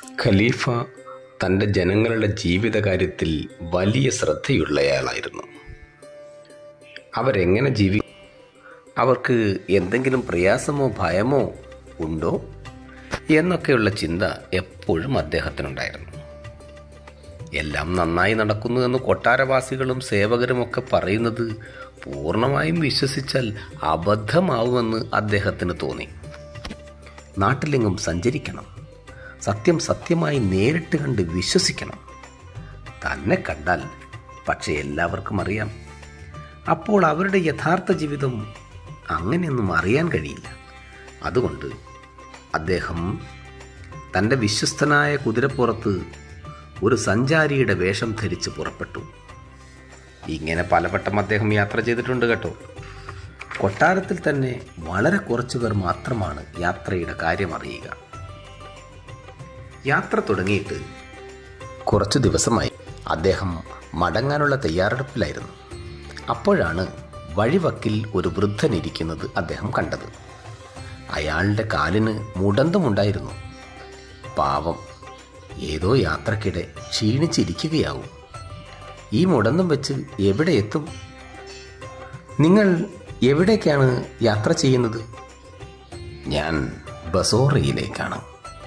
ഖലീഫ തൻ്റെ ജനങ്ങളുടെ ജീവിതകാര്യത്തിൽ വലിയ ശ്രദ്ധയുള്ളയാളായിരുന്നു അവരെങ്ങനെ ജീവി അവർക്ക് എന്തെങ്കിലും പ്രയാസമോ ഭയമോ ഉണ്ടോ എന്നൊക്കെയുള്ള ചിന്ത എപ്പോഴും അദ്ദേഹത്തിനുണ്ടായിരുന്നു എല്ലാം നന്നായി നടക്കുന്നു എന്ന് കൊട്ടാരവാസികളും സേവകരുമൊക്കെ പറയുന്നത് പൂർണ്ണമായും വിശ്വസിച്ചാൽ അബദ്ധമാവുമെന്ന് അദ്ദേഹത്തിന് തോന്നി നാട്ടിലെങ്ങും സഞ്ചരിക്കണം സത്യം സത്യമായി നേരിട്ട് കണ്ട് വിശ്വസിക്കണം തന്നെ കണ്ടാൽ പക്ഷേ എല്ലാവർക്കും അറിയാം അപ്പോൾ അവരുടെ യഥാർത്ഥ ജീവിതം അങ്ങനെയൊന്നും അറിയാൻ കഴിയില്ല അതുകൊണ്ട് അദ്ദേഹം തൻ്റെ വിശ്വസ്തനായ കുതിരപ്പുറത്ത് ഒരു സഞ്ചാരിയുടെ വേഷം ധരിച്ച് പുറപ്പെട്ടു ഇങ്ങനെ പലവട്ടം അദ്ദേഹം യാത്ര ചെയ്തിട്ടുണ്ട് കേട്ടോ കൊട്ടാരത്തിൽ തന്നെ വളരെ കുറച്ചു പേർ മാത്രമാണ് യാത്രയുടെ കാര്യം അറിയുക യാത്ര തുടങ്ങിയിട്ട് കുറച്ചു ദിവസമായി അദ്ദേഹം മടങ്ങാനുള്ള തയ്യാറെടുപ്പിലായിരുന്നു അപ്പോഴാണ് വഴിവക്കിൽ ഒരു വൃദ്ധൻ ഇരിക്കുന്നത് അദ്ദേഹം കണ്ടത് അയാളുടെ കാലിന് മുടന്തമുണ്ടായിരുന്നു പാവം ഏതോ യാത്രക്കിടെ ക്ഷീണിച്ചിരിക്കുകയാവും ഈ മുടന്തം വെച്ച് എവിടെ എത്തും നിങ്ങൾ എവിടേക്കാണ് യാത്ര ചെയ്യുന്നത് ഞാൻ ബസോറയിലേക്കാണ്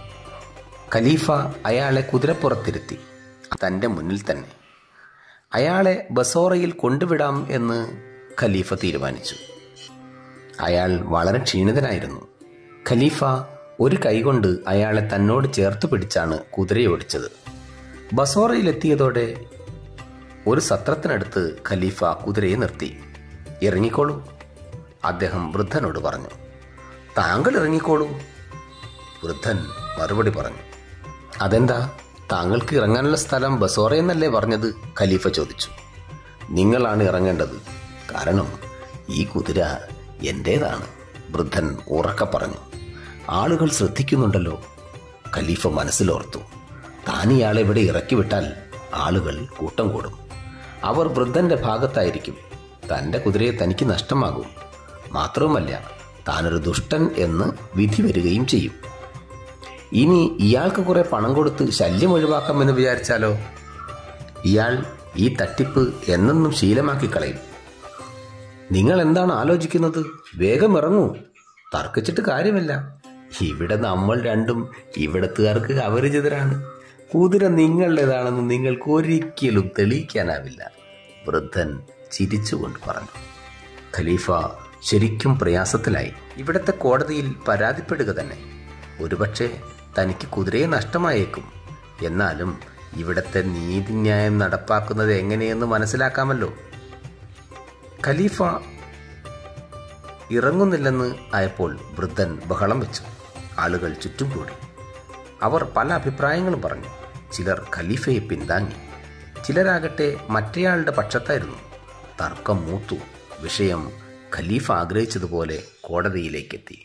ഖലീഫ അയാളെ കുതിരപ്പുറത്തിരുത്തി തൻ്റെ മുന്നിൽ തന്നെ അയാളെ ബസോറയിൽ കൊണ്ടുവിടാം എന്ന് ഖലീഫ തീരുമാനിച്ചു അയാൾ വളരെ ക്ഷീണിതനായിരുന്നു ഖലീഫ ഒരു കൈകൊണ്ട് അയാളെ തന്നോട് ചേർത്ത് പിടിച്ചാണ് കുതിരയോടിച്ചത് ബസോറയിലെത്തിയതോടെ ഒരു സത്രത്തിനടുത്ത് ഖലീഫ കുതിരയെ നിർത്തി ഇറങ്ങിക്കോളൂ അദ്ദേഹം വൃദ്ധനോട് പറഞ്ഞു താങ്കൾ ഇറങ്ങിക്കോളൂ വൃദ്ധൻ മറുപടി പറഞ്ഞു അതെന്താ താങ്കൾക്ക് ഇറങ്ങാനുള്ള സ്ഥലം ബസോറയെന്നല്ലേ പറഞ്ഞത് ഖലീഫ ചോദിച്ചു നിങ്ങളാണ് ഇറങ്ങേണ്ടത് കാരണം ഈ കുതിര എൻ്റേതാണ് വൃദ്ധൻ ഉറക്കെ പറഞ്ഞു ആളുകൾ ശ്രദ്ധിക്കുന്നുണ്ടല്ലോ ഖലീഫ മനസ്സിലോർത്തു താൻ ഇയാളെ ഇവിടെ ഇറക്കി വിട്ടാൽ ആളുകൾ കൂട്ടം കൂടും അവർ വൃദ്ധന്റെ ഭാഗത്തായിരിക്കും തൻ്റെ കുതിരയെ തനിക്ക് നഷ്ടമാകും മാത്രവുമല്ല താനൊരു ദുഷ്ടൻ എന്ന് വിധി വരികയും ചെയ്യും ഇനി ഇയാൾക്ക് കുറെ പണം കൊടുത്ത് ശല്യം ഒഴിവാക്കാമെന്ന് വിചാരിച്ചാലോ ഇയാൾ ഈ തട്ടിപ്പ് എന്നെന്നും ശീലമാക്കി കളയും നിങ്ങൾ എന്താണ് ആലോചിക്കുന്നത് വേഗം ഇറങ്ങൂ തർക്കിച്ചിട്ട് കാര്യമില്ല ഇവിടെ നമ്മൾ രണ്ടും ഇവിടത്തുകാർക്ക് അപരിചിതരാണ് കുതിര നിങ്ങളുടേതാണെന്ന് നിങ്ങൾക്ക് ഒരിക്കലും തെളിയിക്കാനാവില്ല വൃദ്ധൻ ചിരിച്ചുകൊണ്ട് പറഞ്ഞു ഖലീഫ ശരിക്കും പ്രയാസത്തിലായി ഇവിടത്തെ കോടതിയിൽ പരാതിപ്പെടുക തന്നെ ഒരുപക്ഷെ തനിക്ക് കുതിരയെ നഷ്ടമായേക്കും എന്നാലും ഇവിടത്തെ നീതിന്യായം നടപ്പാക്കുന്നത് എങ്ങനെയെന്ന് മനസ്സിലാക്കാമല്ലോ ഖലീഫ ഇറങ്ങുന്നില്ലെന്ന് ആയപ്പോൾ വൃദ്ധൻ ബഹളം വെച്ചു ആളുകൾ ചുറ്റും കൂടി അവർ പല അഭിപ്രായങ്ങളും പറഞ്ഞു ചിലർ ഖലീഫയെ പിന്താങ്ങി ചിലരാകട്ടെ മറ്റേയാളുടെ പക്ഷത്തായിരുന്നു തർക്കം മൂത്തു വിഷയം ഖലീഫ ആഗ്രഹിച്ചതുപോലെ കോടതിയിലേക്കെത്തി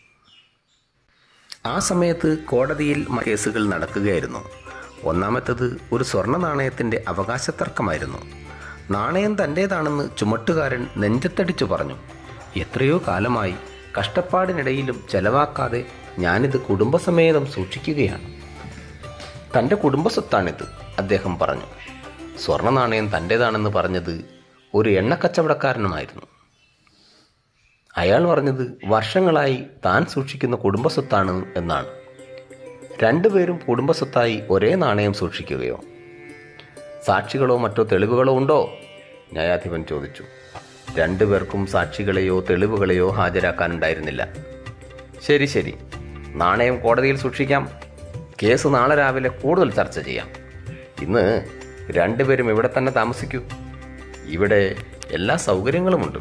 ആ സമയത്ത് കോടതിയിൽ മ- കേസുകൾ നടക്കുകയായിരുന്നു ഒന്നാമത്തത് ഒരു സ്വർണ്ണ നാണയത്തിന്റെ അവകാശ തർക്കമായിരുന്നു നാണയം തൻ്റേതാണെന്ന് ചുമട്ടുകാരൻ നെഞ്ചത്തടിച്ചു പറഞ്ഞു എത്രയോ കാലമായി കഷ്ടപ്പാടിനിടയിലും ചെലവാക്കാതെ ഞാനിത് കുടുംബസമേതം സൂക്ഷിക്കുകയാണ് തൻ്റെ കുടുംബസ്വത്താണിത് അദ്ദേഹം പറഞ്ഞു സ്വർണ്ണ നാണയം തൻ്റേതാണെന്ന് പറഞ്ഞത് ഒരു എണ്ണക്കച്ചവടക്കാരനുമായിരുന്നു അയാൾ പറഞ്ഞത് വർഷങ്ങളായി താൻ സൂക്ഷിക്കുന്ന കുടുംബസ്വത്താണ് എന്നാണ് രണ്ടുപേരും കുടുംബസ്വത്തായി ഒരേ നാണയം സൂക്ഷിക്കുകയോ സാക്ഷികളോ മറ്റോ തെളിവുകളോ ഉണ്ടോ ന്യായാധിപൻ ചോദിച്ചു രണ്ടുപേർക്കും സാക്ഷികളെയോ തെളിവുകളെയോ ഹാജരാക്കാനുണ്ടായിരുന്നില്ല ശരി ശരി നാണയം കോടതിയിൽ സൂക്ഷിക്കാം കേസ് നാളെ രാവിലെ കൂടുതൽ ചർച്ച ചെയ്യാം ഇന്ന് രണ്ടുപേരും ഇവിടെ തന്നെ താമസിക്കൂ ഇവിടെ എല്ലാ സൗകര്യങ്ങളുമുണ്ട്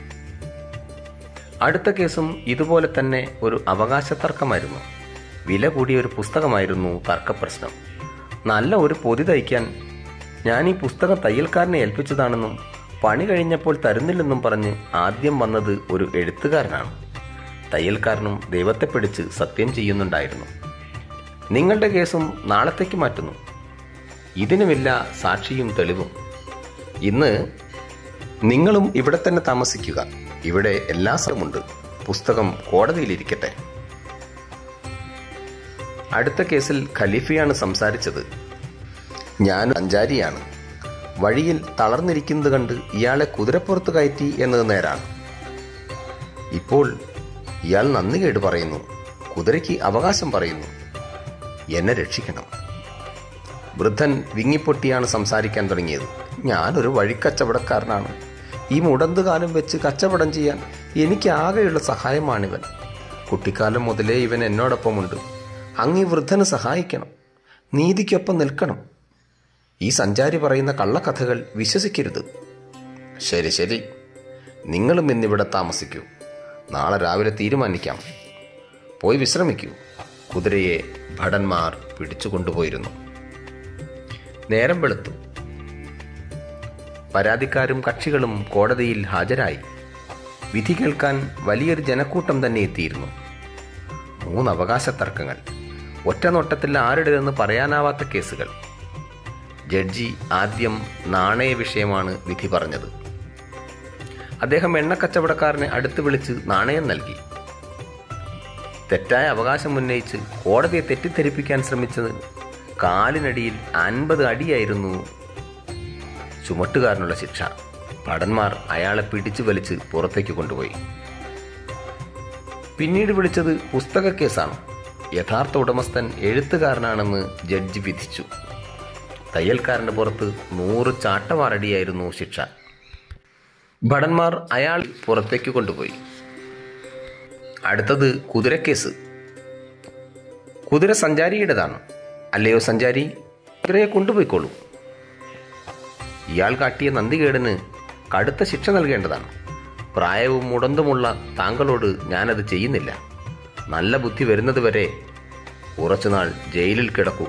അടുത്ത കേസും ഇതുപോലെ തന്നെ ഒരു അവകാശ തർക്കമായിരുന്നു വില കൂടിയ ഒരു പുസ്തകമായിരുന്നു തർക്കപ്രശ്നം നല്ല ഒരു പൊതി തയ്ക്കാൻ ഞാൻ ഈ പുസ്തകം തയ്യൽക്കാരനെ ഏൽപ്പിച്ചതാണെന്നും പണി കഴിഞ്ഞപ്പോൾ തരുന്നില്ലെന്നും പറഞ്ഞ് ആദ്യം വന്നത് ഒരു എഴുത്തുകാരനാണ് തയ്യൽക്കാരനും ദൈവത്തെ പിടിച്ച് സത്യം ചെയ്യുന്നുണ്ടായിരുന്നു നിങ്ങളുടെ കേസും നാളത്തേക്ക് മാറ്റുന്നു ഇതിനുമില്ല സാക്ഷിയും തെളിവും ഇന്ന് നിങ്ങളും ഇവിടെ തന്നെ താമസിക്കുക ഇവിടെ എല്ലാ സ്ഥലമുണ്ട് പുസ്തകം കോടതിയിലിരിക്കട്ടെ അടുത്ത കേസിൽ ഖലീഫയാണ് സംസാരിച്ചത് ഞാൻ സഞ്ചാരിയാണ് വഴിയിൽ തളർന്നിരിക്കുന്നത് കണ്ട് ഇയാളെ കുതിരപ്പുറത്ത് കയറ്റി എന്നത് നേരാണ് ഇപ്പോൾ ഇയാൾ നന്ദി കേട് പറയുന്നു കുതിരയ്ക്ക് അവകാശം പറയുന്നു എന്നെ രക്ഷിക്കണം വൃദ്ധൻ വിങ്ങിപ്പൊട്ടിയാണ് സംസാരിക്കാൻ തുടങ്ങിയത് ഞാനൊരു വഴിക്കച്ചവടക്കാരനാണ് ഈ മുടന്ത് കാലം വെച്ച് കച്ചവടം ചെയ്യാൻ എനിക്ക് ആകെയുള്ള സഹായമാണിവൻ കുട്ടിക്കാലം മുതലേ ഇവൻ എന്നോടൊപ്പമുണ്ട് അങ്ങ് ഈ വൃദ്ധന് സഹായിക്കണം നീതിക്കൊപ്പം നിൽക്കണം ഈ സഞ്ചാരി പറയുന്ന കള്ളക്കഥകൾ വിശ്വസിക്കരുത് ശരി ശരി നിങ്ങളും ഇന്നിവിടെ താമസിക്കൂ നാളെ രാവിലെ തീരുമാനിക്കാം പോയി വിശ്രമിക്കൂ കുതിരയെ ഭടന്മാർ പിടിച്ചു കൊണ്ടുപോയിരുന്നു നേരം വെളുത്തു പരാതിക്കാരും കക്ഷികളും കോടതിയിൽ ഹാജരായി വിധി കേൾക്കാൻ വലിയൊരു ജനക്കൂട്ടം തന്നെ എത്തിയിരുന്നു മൂന്ന് അവകാശ തർക്കങ്ങൾ ഒറ്റ നോട്ടത്തിൽ ആരുടേതെന്ന് പറയാനാവാത്ത കേസുകൾ ജഡ്ജി ആദ്യം നാണയ വിഷയമാണ് വിധി പറഞ്ഞത് അദ്ദേഹം എണ്ണക്കച്ചവടക്കാരനെ അടുത്ത് വിളിച്ച് നാണയം നൽകി തെറ്റായ അവകാശം ഉന്നയിച്ച് കോടതിയെ തെറ്റിദ്ധരിപ്പിക്കാൻ ശ്രമിച്ചത് കാലിനടിയിൽ അൻപത് അടിയായിരുന്നു ചുമട്ടുകാരനുള്ള ശിക്ഷ ഭടന്മാർ അയാളെ പിടിച്ചു വലിച്ച് പുറത്തേക്ക് കൊണ്ടുപോയി പിന്നീട് വിളിച്ചത് പുസ്തക കേസാണ് യഥാർത്ഥ ഉടമസ്ഥൻ എഴുത്തുകാരനാണെന്ന് ജഡ്ജി വിധിച്ചു തയ്യൽക്കാരന്റെ പുറത്ത് നൂറ് ചാട്ടവാറടിയായിരുന്നു ശിക്ഷ ഭടന്മാർ അയാൾ പുറത്തേക്ക് കൊണ്ടുപോയി അടുത്തത് കുതിരക്കേസ് കുതിര സഞ്ചാരിയുടേതാണ് അല്ലയോ സഞ്ചാരി കുതിരയെ കൊണ്ടുപോയിക്കോളൂ ഇയാൾ കാട്ടിയ നന്ദികേടിന് കടുത്ത ശിക്ഷ നൽകേണ്ടതാണ് പ്രായവും മുടന്തുമുള്ള താങ്കളോട് ഞാനത് ചെയ്യുന്നില്ല നല്ല ബുദ്ധി വരുന്നതുവരെ കുറച്ചുനാൾ ജയിലിൽ കിടക്കൂ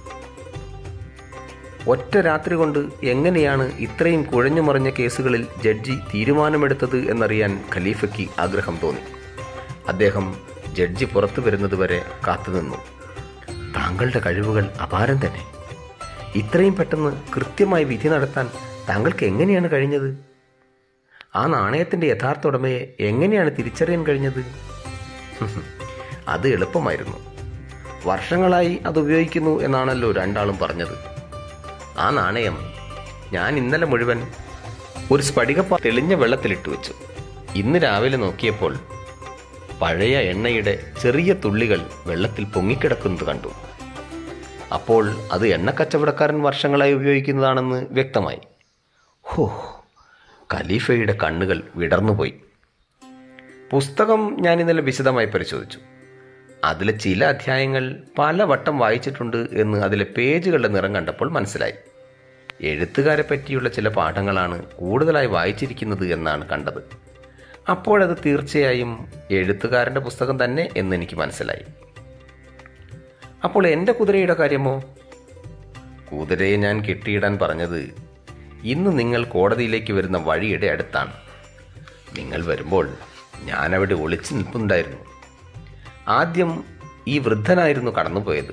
ഒറ്റ രാത്രി കൊണ്ട് എങ്ങനെയാണ് ഇത്രയും കുഴഞ്ഞുമറിഞ്ഞ കേസുകളിൽ ജഡ്ജി തീരുമാനമെടുത്തത് എന്നറിയാൻ ഖലീഫയ്ക്ക് ആഗ്രഹം തോന്നി അദ്ദേഹം ജഡ്ജി പുറത്തു വരുന്നതുവരെ കാത്തുനിന്നു താങ്കളുടെ കഴിവുകൾ അപാരം തന്നെ ഇത്രയും പെട്ടെന്ന് കൃത്യമായി വിധി നടത്താൻ താങ്കൾക്ക് എങ്ങനെയാണ് കഴിഞ്ഞത് ആ നാണയത്തിന്റെ യഥാർത്ഥ ഉടമയെ എങ്ങനെയാണ് തിരിച്ചറിയാൻ കഴിഞ്ഞത് അത് എളുപ്പമായിരുന്നു വർഷങ്ങളായി അത് ഉപയോഗിക്കുന്നു എന്നാണല്ലോ രണ്ടാളും പറഞ്ഞത് ആ നാണയം ഞാൻ ഇന്നലെ മുഴുവൻ ഒരു സ്ഫടികപ്പ തെളിഞ്ഞ വെള്ളത്തിലിട്ട് വെച്ചു ഇന്ന് രാവിലെ നോക്കിയപ്പോൾ പഴയ എണ്ണയുടെ ചെറിയ തുള്ളികൾ വെള്ളത്തിൽ പൊങ്ങിക്കിടക്കുന്നത് കണ്ടു അപ്പോൾ അത് എണ്ണക്കച്ചവടക്കാരൻ വർഷങ്ങളായി ഉപയോഗിക്കുന്നതാണെന്ന് വ്യക്തമായി ഹോ ഖലീഫയുടെ കണ്ണുകൾ വിടർന്നുപോയി പുസ്തകം ഞാൻ ഇന്നലെ വിശദമായി പരിശോധിച്ചു അതിലെ ചില അധ്യായങ്ങൾ പലവട്ടം വായിച്ചിട്ടുണ്ട് എന്ന് അതിലെ പേജുകളുടെ നിറം കണ്ടപ്പോൾ മനസ്സിലായി എഴുത്തുകാരെ പറ്റിയുള്ള ചില പാഠങ്ങളാണ് കൂടുതലായി വായിച്ചിരിക്കുന്നത് എന്നാണ് കണ്ടത് അപ്പോഴത് തീർച്ചയായും എഴുത്തുകാരൻ്റെ പുസ്തകം തന്നെ എന്ന് എനിക്ക് മനസ്സിലായി അപ്പോൾ എൻ്റെ കുതിരയുടെ കാര്യമോ കുതിരയെ ഞാൻ കെട്ടിയിടാൻ പറഞ്ഞത് ഇന്ന് നിങ്ങൾ കോടതിയിലേക്ക് വരുന്ന വഴിയുടെ അടുത്താണ് നിങ്ങൾ വരുമ്പോൾ ഞാനവിടെ ഒളിച്ചു നിൽപ്പുണ്ടായിരുന്നു ആദ്യം ഈ വൃദ്ധനായിരുന്നു കടന്നുപോയത്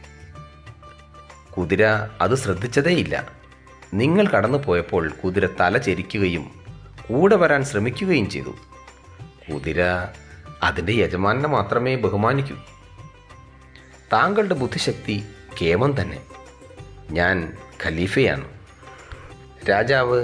കുതിര അത് ശ്രദ്ധിച്ചതേയില്ല നിങ്ങൾ കടന്നു പോയപ്പോൾ കുതിര തല ചെരിക്കുകയും കൂടെ വരാൻ ശ്രമിക്കുകയും ചെയ്തു കുതിര അതിൻ്റെ യജമാനെ മാത്രമേ ബഹുമാനിക്കൂ താങ്കളുടെ ബുദ്ധിശക്തി കേമം തന്നെ ഞാൻ ഖലീഫയാണ് രാജാവ്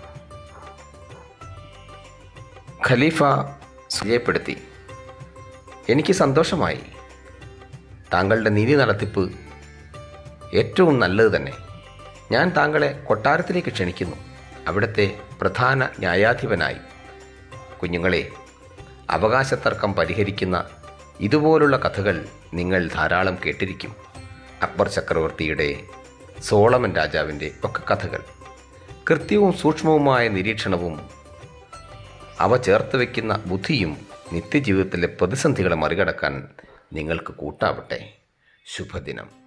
ഖലീഫ സുജയപ്പെടുത്തി എനിക്ക് സന്തോഷമായി താങ്കളുടെ നീതി നടത്തിപ്പ് ഏറ്റവും നല്ലത് തന്നെ ഞാൻ താങ്കളെ കൊട്ടാരത്തിലേക്ക് ക്ഷണിക്കുന്നു അവിടുത്തെ പ്രധാന ന്യായാധിപനായി കുഞ്ഞുങ്ങളെ അവകാശത്തർക്കം പരിഹരിക്കുന്ന ഇതുപോലുള്ള കഥകൾ നിങ്ങൾ ധാരാളം കേട്ടിരിക്കും അക്ബർ ചക്രവർത്തിയുടെ സോളമൻ രാജാവിൻ്റെ ഒക്കെ കഥകൾ കൃത്യവും സൂക്ഷ്മവുമായ നിരീക്ഷണവും അവ ചേർത്ത് വയ്ക്കുന്ന ബുദ്ധിയും നിത്യജീവിതത്തിലെ പ്രതിസന്ധികളെ മറികടക്കാൻ നിങ്ങൾക്ക് കൂട്ടാവട്ടെ ശുഭദിനം